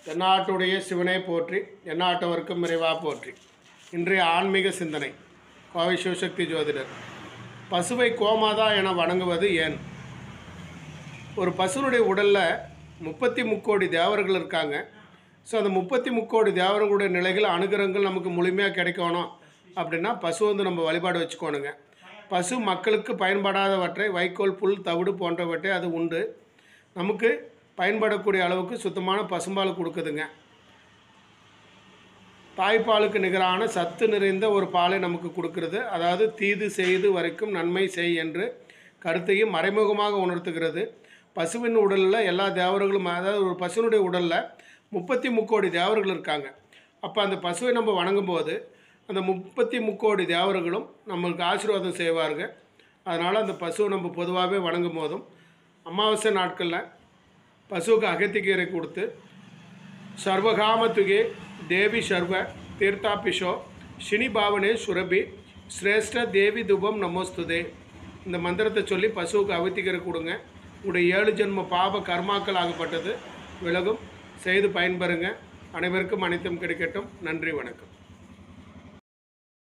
தென்னாட்டுடைய சிவனை போற்றி எந்நாட்டவர்க்கும் நிறைவா போற்றி இன்றைய ஆன்மீக சிந்தனை கோவை சிவசக்தி ஜோதிடர் பசுவை கோமாதா என வணங்குவது ஏன் ஒரு பசுனுடைய உடலில் முப்பத்தி முக்கோடி தேவர்கள் இருக்காங்க ஸோ அந்த முப்பத்தி முக்கோடி தேவர்களுடைய நிலைகள் அனுகிரகங்கள் நமக்கு முழுமையாக கிடைக்கணும் அப்படின்னா பசு வந்து நம்ம வழிபாடு வச்சுக்கோணுங்க பசு மக்களுக்கு பயன்படாதவற்றை வைக்கோல் புல் தவிடு போன்றவற்றை அது உண்டு நமக்கு பயன்படக்கூடிய அளவுக்கு சுத்தமான பசும்பால் கொடுக்குதுங்க தாய்ப்பாலுக்கு நிகரான சத்து நிறைந்த ஒரு பாலை நமக்கு கொடுக்கிறது அதாவது தீது செய்து வரைக்கும் நன்மை செய் என்று கருத்தையும் மறைமுகமாக உணர்த்துகிறது பசுவின் உடலில் எல்லா தேவர்களும் அதாவது ஒரு பசுவினுடைய உடலில் முப்பத்தி முக்கோடி தேவர்கள் இருக்காங்க அப்போ அந்த பசுவை நம்ம வணங்கும்போது அந்த முப்பத்தி முக்கோடி தேவர்களும் நம்மளுக்கு ஆசீர்வாதம் செய்வார்கள் அதனால் அந்த பசுவை நம்ம பொதுவாகவே வணங்கும் போதும் அமாவாசை நாட்களில் பசுவுக்கு அகத்திக்கீரை கொடுத்து ಸರ್ವಗಾಮತುಗೆ ದೇವಿ ಸರ್ವ ತೀರ್ಥಾಪಿಶೋ ಶಿನಿ ಭಾವನೆ ಸುರಭಿ சிரேஷ்ட தேவி துபம் நமோஸ்துதே இந்த மந்திரத்தை சொல்லி பசுவுக்கு அவத்திக்கரை கொடுங்க உங்களுடைய ஏழு ஜென்ம பாப கர்மாக்கள் ஆகப்பட்டது விலகும் செய்து பயன்பெறுங்க அனைவருக்கும் அனைத்தும் கிடைக்கட்டும் நன்றி வணக்கம்